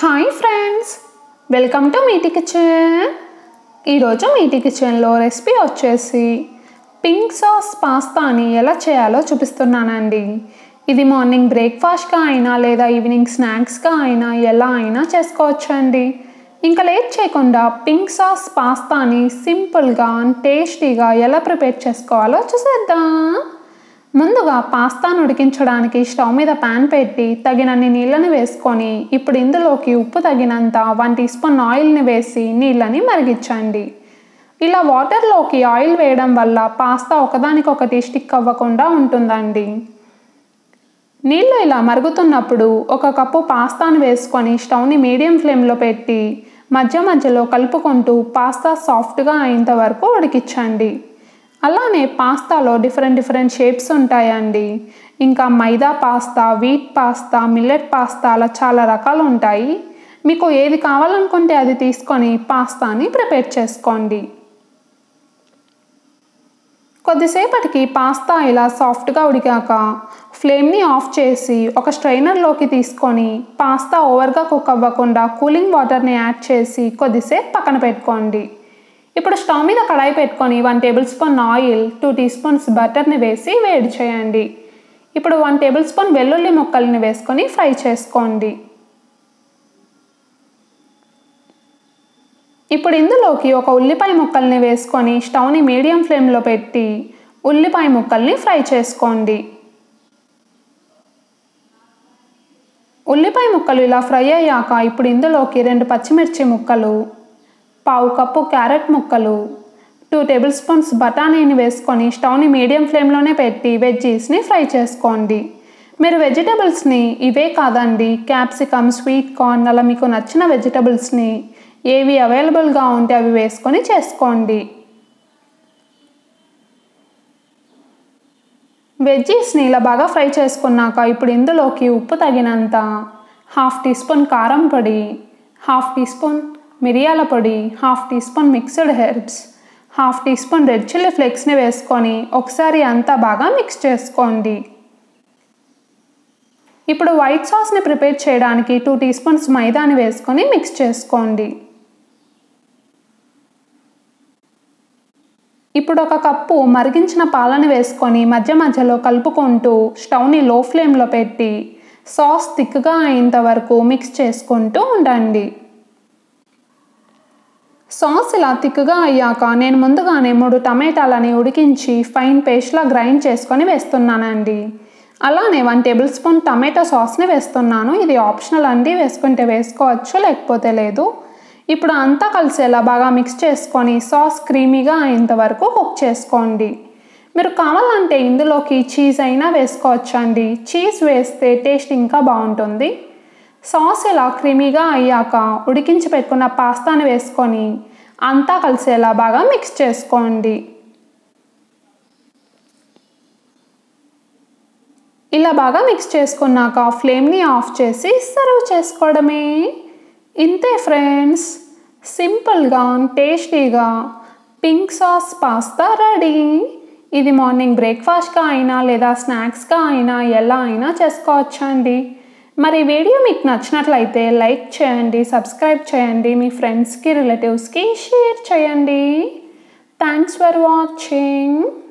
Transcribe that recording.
hi friends welcome to Meeti kitchen ఈరోజు మీటి కిచెన్లో recipe వచ్చేసి పింక్ సాస్ పాస్తాని ఎలా చేయాలో చూపిస్తున్నానండి ఇది మార్నింగ్ బ్రేక్ఫాస్ట్గా అయినా లేదా ఈవినింగ్ స్నాక్స్గా అయినా ఎలా అయినా చేసుకోవచ్చండి ఇంకా లేట్ చేయకుండా పింక్ సాస్ పాస్తాని సింపుల్గా టేస్టీగా ఎలా ప్రిపేర్ చేసుకోవాలో చూసేద్దాం ముందుగా పాస్తాను ఉడికించడానికి స్టవ్ మీద ప్యాన్ పెట్టి తగినన్ని నీళ్ళని వేసుకొని ఇప్పుడు ఇందులోకి ఉప్పు తగినంత వన్ టీ స్పూన్ ఆయిల్ని వేసి నీళ్ళని మరిగించండి ఇలా వాటర్లోకి ఆయిల్ వేయడం వల్ల పాస్తా ఒకదానికొకటి స్టిక్ అవ్వకుండా ఉంటుందండి నీళ్ళు ఇలా మరుగుతున్నప్పుడు ఒక కప్పు పాస్తాను వేసుకొని స్టవ్ని మీడియం ఫ్లేమ్లో పెట్టి మధ్య మధ్యలో కలుపుకుంటూ పాస్తా సాఫ్ట్గా అయ్యేంత వరకు ఉడికించండి అలానే పాస్తాలో డిఫరెంట్ డిఫరెంట్ షేప్స్ ఉంటాయండి ఇంకా maida pasta wheat pasta millet pasta అలా చాలా రకాలు ఉంటాయి మీకు ఏది కావాలనుకుంటే అది తీసుకొని పాస్తాని ప్రిపేర్ చేసుకోండి కొద్దిసేపటికి పాస్తా ఇలా సాఫ్ట్గా ఉడికాక ఫ్లేమ్ని ఆఫ్ చేసి ఒక స్ట్రైనర్లోకి తీసుకొని పాస్తా ఓవర్గా కుక్ అవ్వకుండా కూలింగ్ వాటర్ని యాడ్ చేసి కొద్దిసేపు పక్కన పెట్టుకోండి ఇప్పుడు స్టవ్ మీద కడాయి పెట్టుకొని one tablespoon oil two teaspoons బటర్ని వేసి వేడి చేయండి ఇప్పుడు వన్ టేబుల్ స్పూన్ వెల్లుల్లి ముక్కల్ని వేసుకొని ఫ్రై చేసుకోండి ఇప్పుడు ఇందులోకి ఒక ఉల్లిపాయ ముక్కల్ని వేసుకొని స్టవ్ని మీడియం ఫ్లేమ్లో పెట్టి ఉల్లిపాయ ముక్కల్ని ఫ్రై చేసుకోండి ఉల్లిపాయ ముక్కలు ఇలా ఫ్రై అయ్యాక ఇప్పుడు ఇందులోకి రెండు పచ్చిమిర్చి ముక్కలు పావు కప్పు క్యారెట్ ముక్కలు టూ టేబుల్ స్పూన్స్ బఠానీని వేసుకొని స్టవ్ని మీడియం ఫ్లేమ్లోనే పెట్టి వెజ్జీస్ని ఫ్రై చేసుకోండి మీరు వెజిటబుల్స్ని ఇవే కాదండి క్యాప్సికమ్ స్వీట్ కార్న్ అలా మీకు నచ్చిన వెజిటబుల్స్ని ఏవి అవైలబుల్గా ఉంటే అవి వేసుకొని చేసుకోండి వెజ్జీస్ని ఇలా బాగా ఫ్రై చేసుకున్నాక ఇప్పుడు ఇందులోకి ఉప్పు తగినంత హాఫ్ టీ స్పూన్ కారం పొడి హాఫ్ టీ స్పూన్ మిరియాల పొడి half teaspoon mixed herbs half teaspoon red chilli ఫ్లేక్స్ని వేసుకొని ఒకసారి అంతా బాగా మిక్స్ చేసుకోండి ఇప్పుడు వైట్ సాస్ని ప్రిపేర్ చేయడానికి టూ టీ స్పూన్స్ మైదాని వేసుకొని మిక్స్ చేసుకోండి ఇప్పుడు ఒక కప్పు మరిగించిన పాలని వేసుకొని మధ్య మధ్యలో కలుపుకుంటూ స్టవ్ని లో ఫ్లేమ్లో పెట్టి సాస్ థిక్గా అయ్యేంత వరకు మిక్స్ చేసుకుంటూ ఉండండి సాస్ ఇలా థిక్గా అయ్యాక నేను ముందుగానే మూడు టమాటాలని ఉడికించి ఫైన్ పేస్ట్లా గ్రైండ్ చేసుకొని వేస్తున్నానండి అలానే వన్ టేబుల్ స్పూన్ టమాటో సాస్ని వేస్తున్నాను ఇది ఆప్షనల్ అండి వేసుకుంటే వేసుకోవచ్చు లేకపోతే లేదు ఇప్పుడు అంతా కలిసేలా బాగా మిక్స్ చేసుకొని సాస్ క్రీమీగా అయ్యేంత వరకు కుక్ చేసుకోండి మీరు కావాలంటే ఇందులోకి చీజ్ అయినా వేసుకోవచ్చు అండి చీజ్ వేస్తే టేస్ట్ ఇంకా బాగుంటుంది సాస్ ఇలా క్రీమీగా అయ్యాక ఉడికించి పెట్టుకున్న పాస్తాని వేసుకొని అంతా కలిసేలా బాగా మిక్స్ చేసుకోండి ఇలా బాగా మిక్స్ చేసుకున్నాక ఫ్లేమ్ని ఆఫ్ చేసి సర్వ్ చేసుకోవడమే ఇంతే ఫ్రెండ్స్ సింపుల్గా టేస్టీగా పింక్ సాస్ పాస్తా రెడీ ఇది మార్నింగ్ బ్రేక్ఫాస్ట్గా అయినా లేదా స్నాక్స్గా అయినా ఎలా అయినా చేసుకోవచ్చండి మరి వీడియో మీకు నచ్చినట్లయితే లైక్ చేయండి సబ్స్క్రైబ్ చేయండి మీ ఫ్రెండ్స్కి రిలేటివ్స్కి షేర్ చేయండి థ్యాంక్స్ ఫర్ వాచింగ్